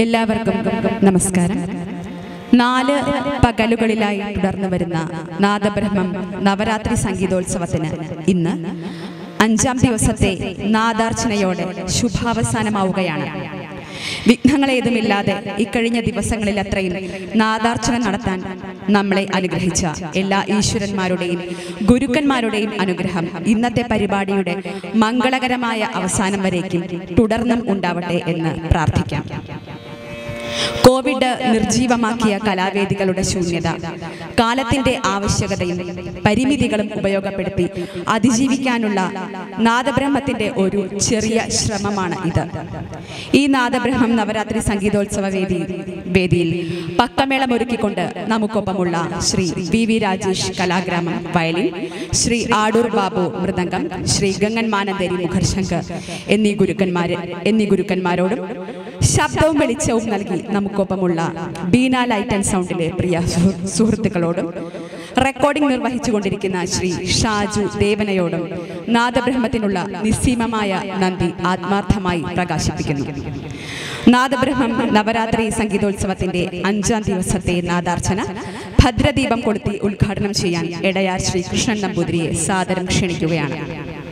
എല്ലാവർക്കും നമസ്കാരം നാല് പകലുകളിലായി തുടർന്നു വരുന്ന നാദബ്രഹ്മം നവരാത്രി സംഗീതോത്സവത്തിന് ഇന്ന് അഞ്ചാം ദിവസത്തെ നാദാർച്ചനയോടെ ശുഭാവസാനമാവുകയാണ് വിഘ്നങ്ങളേതുമില്ലാതെ ഇക്കഴിഞ്ഞ ദിവസങ്ങളിൽ അത്രയും നാദാർച്ചന നടത്താൻ നമ്മളെ അനുഗ്രഹിച്ച എല്ലാ ഈശ്വരന്മാരുടെയും ഗുരുക്കന്മാരുടെയും അനുഗ്രഹം ഇന്നത്തെ പരിപാടിയുടെ മംഗളകരമായ അവസാനം വരേക്കും തുടർന്നും ഉണ്ടാവട്ടെ എന്ന് പ്രാർത്ഥിക്കാം കോവിഡ് നിർജീവമാക്കിയ കലാവേദികളുടെ ശൂന്യത കാലത്തിന്റെ ആവശ്യകതയും പരിമിതികളും ഉപയോഗപ്പെടുത്തി അതിജീവിക്കാനുള്ള നാദബ്രഹ്മത്തിന്റെ ഒരു ചെറിയ ശ്രമമാണ് ഇത് ഈ നാദബ്രഹ്മം നവരാത്രി സംഗീതോത്സവ വേദി വേദിയിൽ പക്കമേളമൊരുക്കിക്കൊണ്ട് നമുക്കൊപ്പമുള്ള Shri V V Rajesh Kalagramam violin Shri Adoor Babu mridangam Shri Gangan Manantheri Mukharshankar എന്നീ ഗുരുക്കന്മാര് എന്നീ ഗുരുക്കന്മാരോടും ശബ്ദവും വെളിച്ചവും നൽകി നമുക്കൊപ്പമുള്ള ബീന ലൈറ്റ് ആൻഡ് സൗണ്ടിലെ പ്രിയ സുഹൃ- സുഹൃത്തുക്കളോടും റെക്കോർഡിംഗ് നിർവഹിച്ചുകൊണ്ടിരിക്കുന്ന ശ്രീ ഷാജു ദേവനയോടും നാദബ്രഹ്മത്തിനുള്ള നിസ്സീമമായ നന്ദി ആത്മാർത്ഥമായി പ്രകാശിപ്പിക്കുന്നു നാദബ്രഹ്മം നവരാത്രി സംഗീതോത്സവത്തിന്റെ അഞ്ചാം ദിവസത്തെ നാദാർച്ചന ഭദ്രദീപം കൊളുത്തി ഉദ്ഘാടനം ചെയ്യാൻ എടയാർ ശ്രീ കൃഷ്ണൻ നമ്പൂതിരിയെ സാദരം ക്ഷണിക്കുകയാണ്